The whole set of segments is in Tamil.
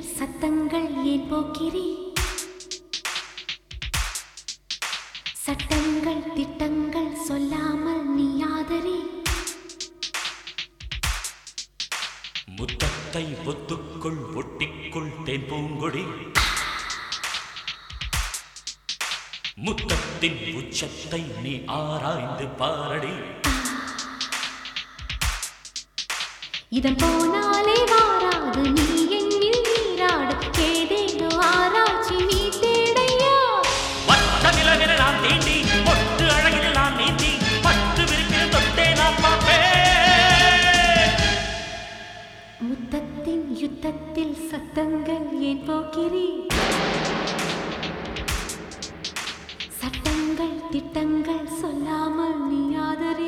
சத்தங்கள் ஏன் போக்கிறி சட்டங்கள் திட்டங்கள் சொல்லாமல் நீ ஆதரி முத்தத்தை ஒத்துக்குள் ஒட்டிக்குள் தேன் பூங்கொடி முத்தத்தின் உச்சத்தை நீ ஆராய்ந்து பாரடி இதன் போனாலே வாராது நீ எண்ணில் நீராடு ஏதேனோ ஆராய்ச்சி நீ தேடையா வட்ட நிலவில நான் தீண்டி பொட்டு அழகில் நான் நீந்தி பட்டு விரிப்பில் தொட்டே நான் பார்ப்பேன் முத்தத்தின் யுத்தத்தில் சத்தங்கள் ஏன் போக்கிறி சட்டங்கள் திட்டங்கள் சொல்லாமல் நீ ஆதரி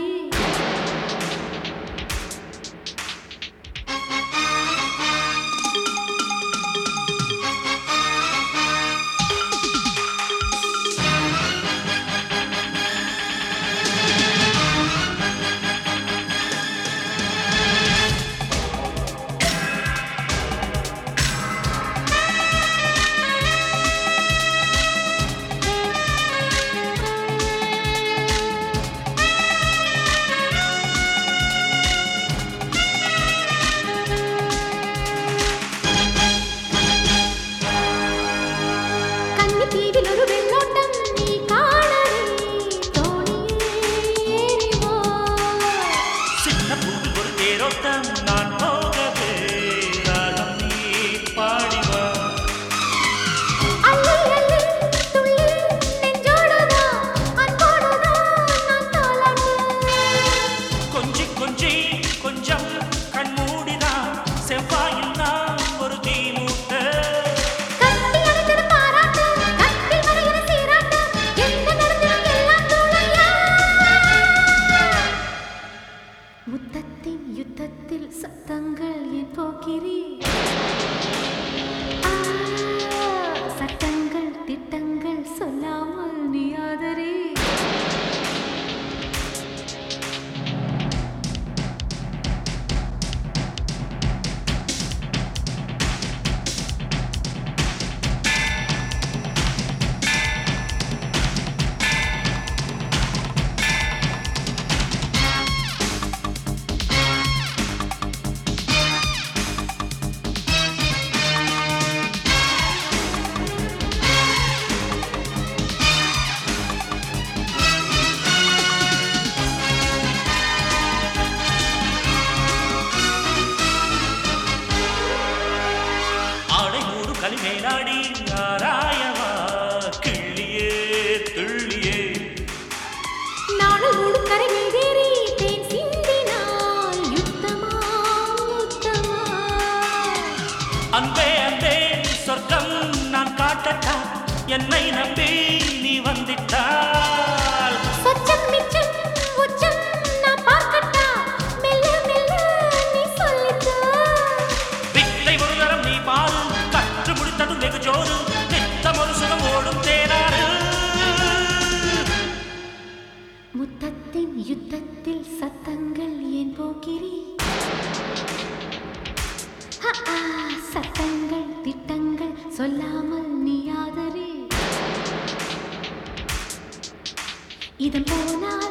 கன்னி தீவில் ஒரு வெள்ளோட்டம் நீ காணவே தோணியே ஏறிவோ சின்ன பூவில் ஒரு தேரோட்டம் நான் போகவே ராகம் நீ பாடிவா அல்லி அல்லி துள்ளி நெஞ்சோடுதா அன்போடுதா நான் தாளாட்டு கொஞ்சி கொஞ்சி கொஞ்சம் கண்மூடிதான் செவ்வாயில் நான் ஒரு தீ மூட்ட கட்டி அணைக்கிற பாராட்டு கட்டி மறைகிற சீராட்டு என்ன நடந்திடும் எல்லாம் தூளையா முத்தத்தின் யுத்தத்தில் சத்தங்கள் என் போக்கிறி ஆ, சட்டங்கள் திட்டங்கள் சொல்லாமல் நீ ஆதரே ஆடை மூடு கலிமேலாடி ஆராயவா கிள்ளியே துள்ளியே நாடல் மூடும் கரை மீதேறி தேன் சிந்தினால் யுத்தமா முத்தமா அன்பே அன்பே சொர்க்கம் நான் காட்டட்டா என்னை நம்பி நீ வந்திட்டால் சொச்சம் மிச்சம் உச்சம் நான் பார்க்கட்டா மெல்ல மெல்ல நீ சொல்லித்தா வித்தை ஒரு தரம் நீ பாரு கற்று முடித்ததும் வெகு ஜோறு நித்தம் ஒரு சுகம் ஓடும் தேனாறு முத்தத்தின் யுத்தத்தில் சத்தங்கள் ஏன் போகிறி ஹ, ஆ, சத்தங்கள் திட்டங்கள் சொல்லாமல் நீ ஆதரே இதன் போனால்